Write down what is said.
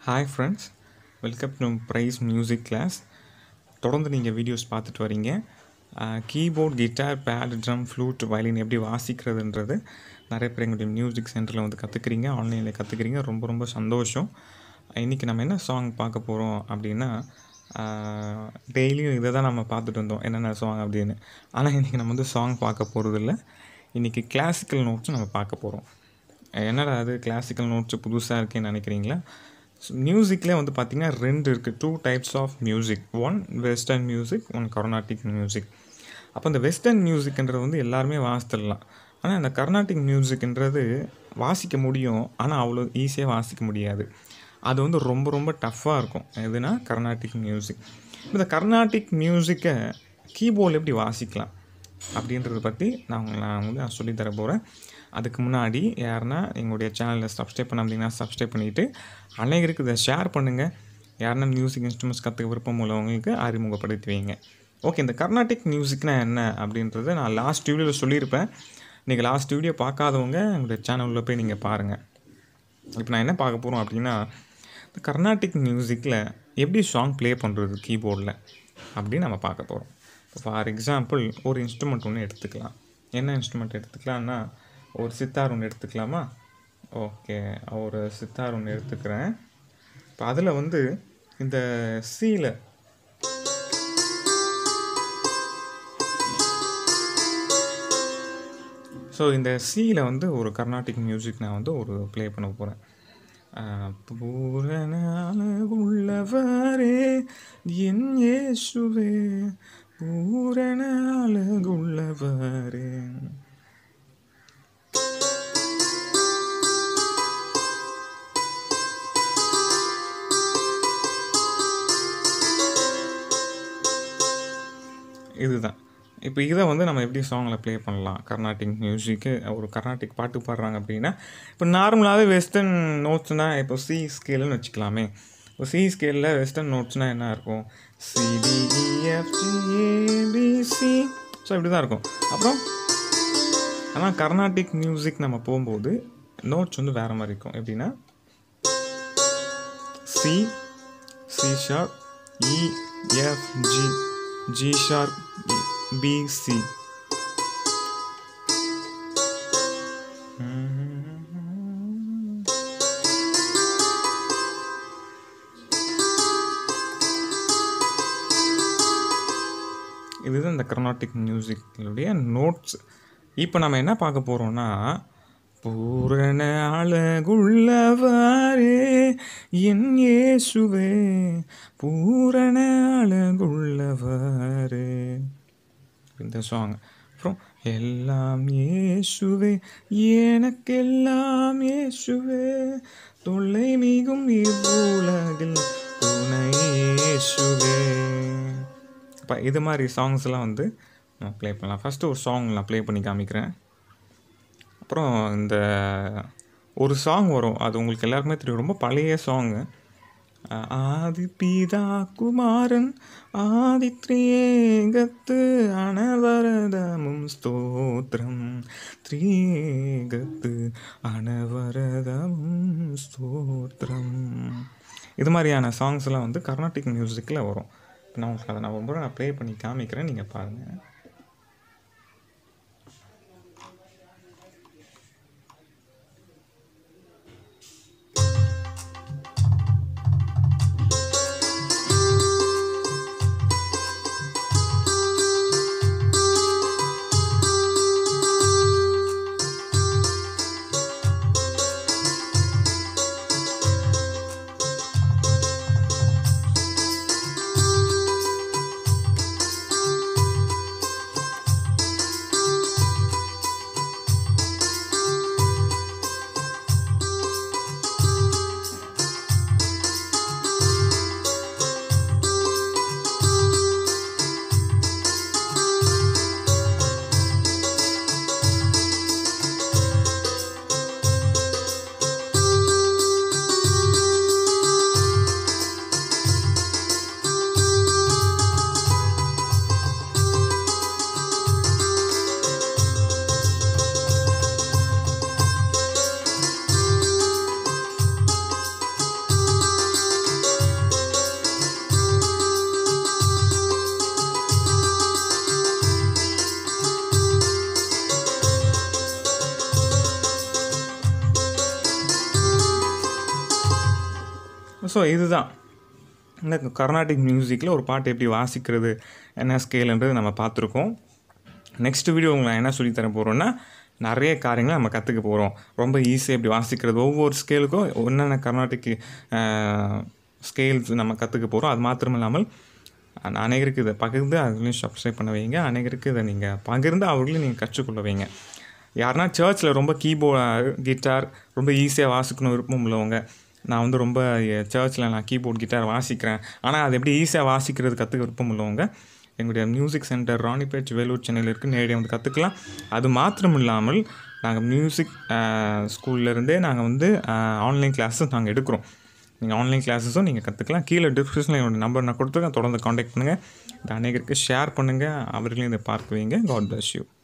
hi friends welcome to Praise music class தொடர்ந்து நீங்கள் videos பார்த்துட்டு வரீங்க keyboard guitar pad drum flute violin எப்படி வாசிக்கிறதுன்றது நிறைய பேர் எங்களுடைய மியூசிக் சென்டரில் வந்து கற்றுக்குறீங்க ஆன்லைனில் கற்றுக்குறீங்க ரொம்ப ரொம்ப சந்தோஷம் இன்றைக்கி நம்ம என்ன சாங் பார்க்க போகிறோம் அப்படின்னா டெய்லியும் இதை தான் நம்ம பார்த்துட்டு வந்தோம் என்னென்ன சாங் அப்படின்னு ஆனால் இன்றைக்கி நம்ம வந்து சாங் பார்க்க போகிறதில்ல இன்றைக்கி கிளாசிக்கல் நோட்ஸும் நம்ம பார்க்க போகிறோம் என்னடா அது கிளாசிக்கல் நோட்ஸு புதுசாக இருக்கேன்னு நினைக்கிறீங்களா மியூசிக்லேயே வந்து பார்த்திங்கன்னா ரெண்டு இருக்குது two types of music one western music one Carnatic music அப்போ இந்த வெஸ்டர்ன் மியூசிக்ன்றது வந்து எல்லாருமே வாசித்துடலாம் ஆனால் இந்த கர்நாடிக் மியூசிக்ன்றது வாசிக்க முடியும் ஆனால் அவ்வளோ ஈஸியாக வாசிக்க முடியாது அது வந்து ரொம்ப ரொம்ப டஃப்பாக இருக்கும் எதுனா கர்நாடிக் மியூசிக் இந்த கர்நாடிக் மியூசிக்கை கீபோர்டில் எப்படி வாசிக்கலாம் அப்படின்றத பற்றி நான் உங்களை நான் வந்து நான் சொல்லித்தர போகிறேன் அதுக்கு முன்னாடி யாருன்னா எங்களுடைய சேனலில் சப்ஸ்கிரைப் பண்ணாமதிங்கன்னா சப்ஸ்கிரைப் பண்ணிவிட்டு அனைவருக்கு இதை ஷேர் பண்ணுங்கள் யாருன்னா மியூசிக் இன்ஸ்ட்ருமெண்ட்ஸ் கற்றுக்க விருப்பம் உள்ளவங்களுக்கு அறிமுகப்படுத்தி வைங்க ஓகே இந்த கர்நாடிக் மியூசிக்னா என்ன அப்படின்றத நான் லாஸ்ட் வீடியோவில் சொல்லியிருப்பேன் நீங்கள் லாஸ்ட் வீடியோ பார்க்காதவங்க எங்களுடைய சேனலில் போய் நீங்கள் பாருங்கள் இப்போ நான் என்ன பார்க்க போகிறோம் அப்படின்னா இந்த கர்நாடிக் மியூசிக்கில் எப்படி சாங் ப்ளே பண்ணுறது கீபோர்டில் அப்படின்னு நம்ம பார்க்க போகிறோம் ஃபார் எக்ஸாம்பிள் ஒரு இன்ஸ்ட்ருமெண்ட் ஒன்று எடுத்துக்கலாம் என்ன இன்ஸ்ட்ருமெண்ட் எடுத்துக்கலாம்னா ஒரு சித்தார் ஒன்று எடுத்துக்கலாமா ஓகே ஒரு சித்தார் ஒன்று எடுத்துக்கிறேன் இப்போ அதில் வந்து இந்த சீல ஸோ இந்த சீல வந்து ஒரு கர்நாடிக் மியூசிக் நான் வந்து ஒரு ப்ளே பண்ண போகிறேன் பூரணால உள்ளவரே என் இயேசுவே பூரண அழகுள்ளவரே இதுதான் இப்போ இதை வந்து நம்ம எப்படி சாங்கில் ப்ளே பண்ணலாம் கர்நாடிக் மியூசிக்கு ஒரு கர்நாடிக் பாட்டு பாடுறாங்க அப்படின்னா இப்போ நார்மலாகவே வெஸ்டர்ன் நோட்ஸ்னால் இப்போ சி ஸ்கேலுன்னு வச்சுக்கலாமே இப்போ சி ஸ்கேலில் வெஸ்டர்ன் நோட்ஸ்னால் என்ன இருக்கும் சிடிஇஎஃப்ஜிஏபிசி ஸோ இப்படி தான் இருக்கும் அப்புறம் ஆனால் கர்நாடிக் மியூசிக் நம்ம போகும்போது நோட்ஸ் வந்து வேறு மாதிரி இருக்கும் எப்படின்னா C C sharp E F G G sharp B C இதுதான் இந்த கர்நாடிக் மியூசிக்களுடைய நோட்ஸ் இப்போ நம்ம என்ன பார்க்க போகிறோம்னா பூரண அழகுள்ளவரே என் இயேசுவே பூரண அழகுள்ளவரே இந்த சாங் அப்புறம் எல்லாம் இயேசுவே எனக்கெல்லாம் இயேசுவே தொல்லை மிகும் இவ்வுலகில் துணை இயேசுவே இப்போ இது மாதிரி சாங்ஸ்லாம் வந்து நான் ப்ளே பண்ணலாம் ஃபஸ்ட்டு ஒரு சாங் நான் ப்ளே பண்ணி காமிக்கிறேன் அப்புறம் இந்த ஒரு சாங் வரும் அது உங்களுக்கு எல்லாருக்குமே தெரியும் ரொம்ப பழைய சாங்கு ஆதி பிதா குமாரன் ஆதித்ரியேகத்து அனவரதமும் ஸ்தோத்திரம் த்ரீகத்து அனவரதமும் ஸ்தோத்திரம் இது மாதிரியான சாங்ஸ்லாம் வந்து கர்நாடிக் மியூசிக்கில் வரும் நான் உங்களுக்கு அதை நான் ரொம்ப நான் ப்ளே பண்ணி காமிக்கிறேன் நீங்கள் பாருங்கள் ஸோ இதுதான் இந்த கர்நாடிக் மியூசிக்கில் ஒரு பாட்டு எப்படி வாசிக்கிறது என்ன ஸ்கேலுன்றது நம்ம பார்த்துருக்கோம் நெக்ஸ்ட் வீடியோ உங்களுக்கு நான் என்ன சொல்லித் தர போகிறோன்னா நிறைய காரியங்களை நம்ம கற்றுக்க போகிறோம் ரொம்ப ஈஸியாக எப்படி வாசிக்கிறது ஒவ்வொரு ஸ்கேலுக்கும் என்னென்ன கர்நாடிக் ஸ்கேல்ஸ் நம்ம கற்றுக்க போகிறோம் அது மாத்திரம் இல்லாமல் அ- அநேகருக்கு இதை பகிர்ந்து அதுலேயும் சப்ஸ்கிரைப் பண்ண வைங்க அநேகருக்கு இதை நீங்கள் பகிர்ந்து அவர்களையும் நீங்கள் கற்றுக்கொள்ள வைங்க யாருன்னா சர்ச்சில் ரொம்ப கீபோர்டு கிட்டார் ரொம்ப ஈஸியாக வாசிக்கணும் விருப்பம் உள்ளவங்க நான் வந்து ரொம்ப சர்ச்சில் நான் கீபோர்ட் கிட்டார் வாசிக்கிறேன் ஆனால் அது எப்படி ஈஸியாக வாசிக்கிறது கற்றுக்க விருப்பம் உள்ளவங்க எங்களுடைய மியூசிக் சென்டர் ராணிப்பேட் வேலூர் சென்னையில் இருக்குது நேரடியாக வந்து கற்றுக்கலாம் அது மாத்திரம் இல்லாமல் நாங்கள் மியூசிக் ஸ்கூல்லேருந்தே நாங்கள் வந்து ஆன்லைன் கிளாஸஸ் நாங்கள் எடுக்கிறோம் நீங்கள் ஆன்லைன் கிளாஸஸும் நீங்கள் கற்றுக்கலாம் கீழே டிஸ்கிரிப்ஷனில் என்னோட நம்பர் நான் கொடுத்துருக்கேன் தொடர்ந்து காண்டாக்ட் பண்ணுங்கள் இது அநேகருக்கு ஷேர் பண்ணுங்கள் அவர்களையும் இதை பார்க்க வைங்க காட் bless யூ